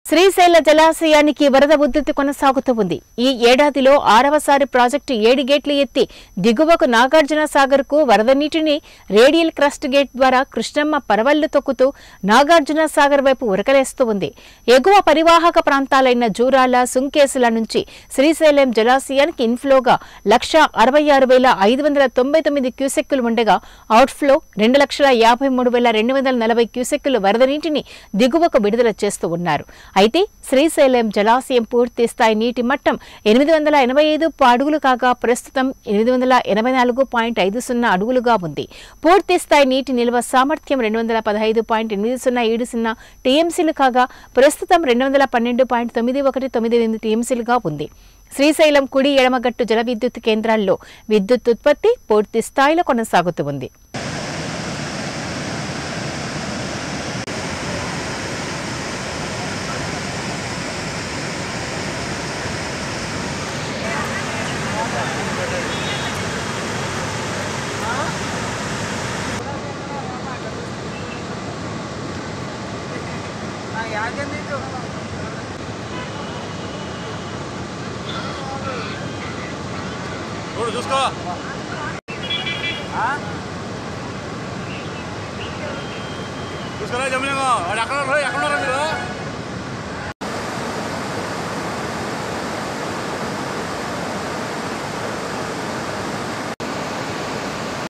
శ్రీశైల జలాశయానికి వరద ఉధృతి కొనసాగుతూ ఉంది ఈ ఏడాదిలో ఆరవసారి ప్రాజెక్టు ఏడు గేట్లు ఎత్తి దిగువకు నాగార్జున సాగర్ కు వరద నీటిని రేడియల్ క్రస్ట్ గేట్ ద్వారా కృష్ణమ్మ పరవళ్లు తొక్కుతూ నాగార్జున సాగర్ వైపు ఉరకలేస్తూ ఉంది ఎగువ పరివాహక ప్రాంతాలైన జూరాల సుంకేసుల నుంచి శ్రీశైలం జలాశయానికి ఇన్ఫ్లోగా లక్ష అరవై ఆరు వేల ఐదు వందల తొంభై తొమ్మిది క్యూసెక్కులు ఉండగా అవుట్ఫ్లో రెండు లక్షల యాభై మూడు వేల రెండు వందల నలభై క్యూసెక్కులు వరద నీటిని దిగువకు విడుదల చేస్తూ ఉన్నారు అయితే శ్రీశైలం జలాశయం పూర్తి స్థాయి నీటి మట్టం ఎనిమిది వందల ఎనభై ఐదు అడుగులు కాగా ప్రస్తుతం ఎనిమిది వందల ఎనభై నాలుగు పాయింట్ ఐదు సున్నా అడుగులుగా ఉంది పూర్తి స్థాయి నీటి నిల్వ సామర్థ్యం రెండు వందల పదహైదు పాయింట్ ఎనిమిది సున్నా ఏడు సున్నా టీఎంసీలు కాగా ప్రస్తుతం రెండు వందల పన్నెండు పాయింట్ తొమ్మిది ఒకటి తొమ్మిది ఎనిమిది టీఎంసీలుగా ఉంది శ్రీశైలం కుడి ఎడమగట్టు జల విద్యుత్ కేంద్రాల్లో విద్యుత్ ఉత్పత్తి పూర్తి స్థాయిలో కొనసాగుతూ ఉంది చూడు చూసుకో చూసుకోరా జమ్మిలేమో వాడు అక్కడ ఉన్నాడు, అక్కడ